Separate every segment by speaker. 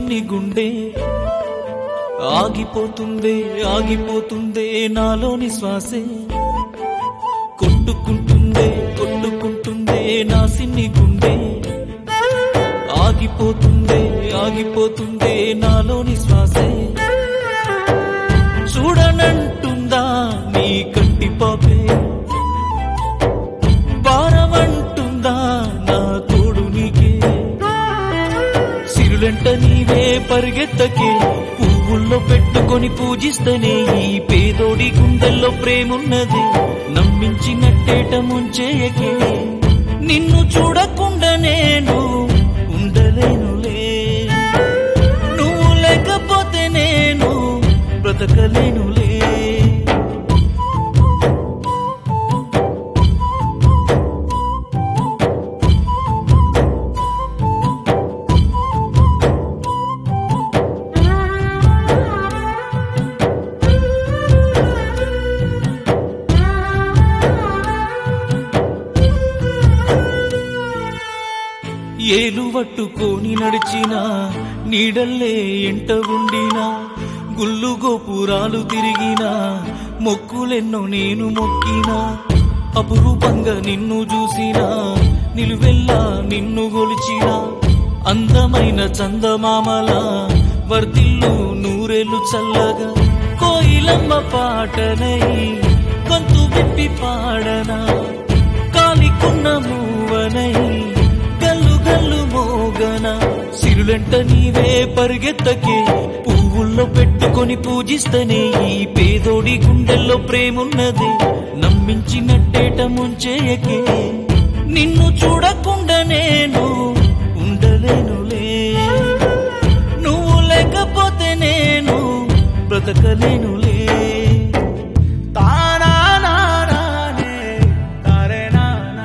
Speaker 1: సిన్ని గుండె ఆగిపోతుందే ఆగిపోతుందే నాలోని శ్వాసే కొట్టుకుంటుందే కొట్టుకుంటుందే నా సిన్ని గుండె ఆగిపోతుందే ఆగిపోతుందే నాలోని శ్వాసే చూడనంటుందా నీ కంటి పాపే భారమంటుందా నా తోడు నీకే సిరులంట నీవే పరిగెత్తకే పువ్వుల్లో పెట్టుకొని పూజిస్తనే ఈ పేదోడి గుండెల్లో ప్రేమున్నది నమ్మించినట్టేట ముంచేయకే నిన్ను చూడకుండా నేను ఉండలేనులే నువ్వు లేకపోతే నేను బ్రతకలేనులే ఏలు పట్టుకొని నడిచినా నీడల్లే ఎంట ఉండినా గుళ్ళు గోపురాలు తిరిగినా మొక్కులెన్నో నేను మొక్కినా అపురూపంగా నిన్ను చూసినా నిలువెల్లా నిన్ను గొలిచినా అందమైన చందమామల వర్దిల్లు నూరెళ్ళు చల్లగా కోయిలమ్మ పాటనై గొంతు విప్పి పాడనా కాలికున్న మూవనై గల్లు గల్లు మోగన సిరులంట నీవే పరిగెత్తకే పువ్వుల్లో పెట్టుకొని పూజిస్తనే ఈ పేదోడి గుండెల్లో ప్రేమున్నది నమ్మించినట్టేట ముంచేయకే నిన్ను చూడకుండా నేను ఉండలేనులే నువ్వు లేకపోతే నేను బ్రతకలేనులే తానానానానే, తారేనానా.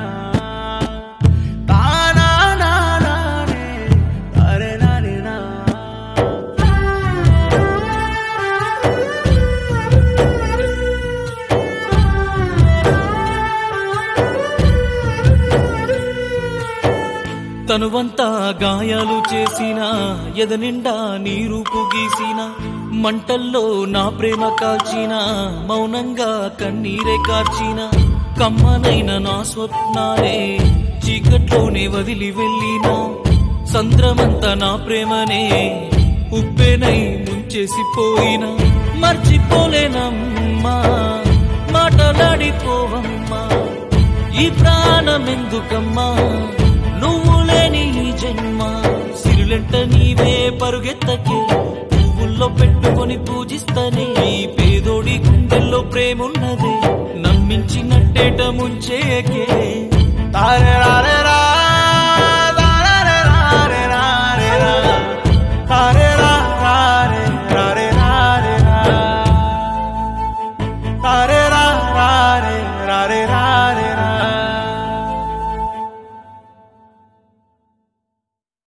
Speaker 1: తానానానానే, తారేనానేనా. తనువంతా గాయాలు చేసిన ఎదనిండా నీరూపు గీసిన మంటల్లో నా ప్రేమ కాల్చిన మౌనంగా కన్నీరే కార్చిన కమ్మనైన నా స్వప్నాలే చీకట్లోనే వదిలి వెళ్ళిన సంద్రమంతా నా ప్రేమనే ఉప్పెనై ముంచేసిపోయిన మర్చిపోలేనమ్మా మాటలాడిపోవమ్మా ఈ ప్రాణమెందుకమ్మా నువ్వు లేని ఈ జన్మ సిరులెంట నీవే పరుగెత్తకే పువ్వుల్లో పెట్టుకొని పూజిస్తనే ఈ పేదోడి గుండెల్లో ప్రేమున్న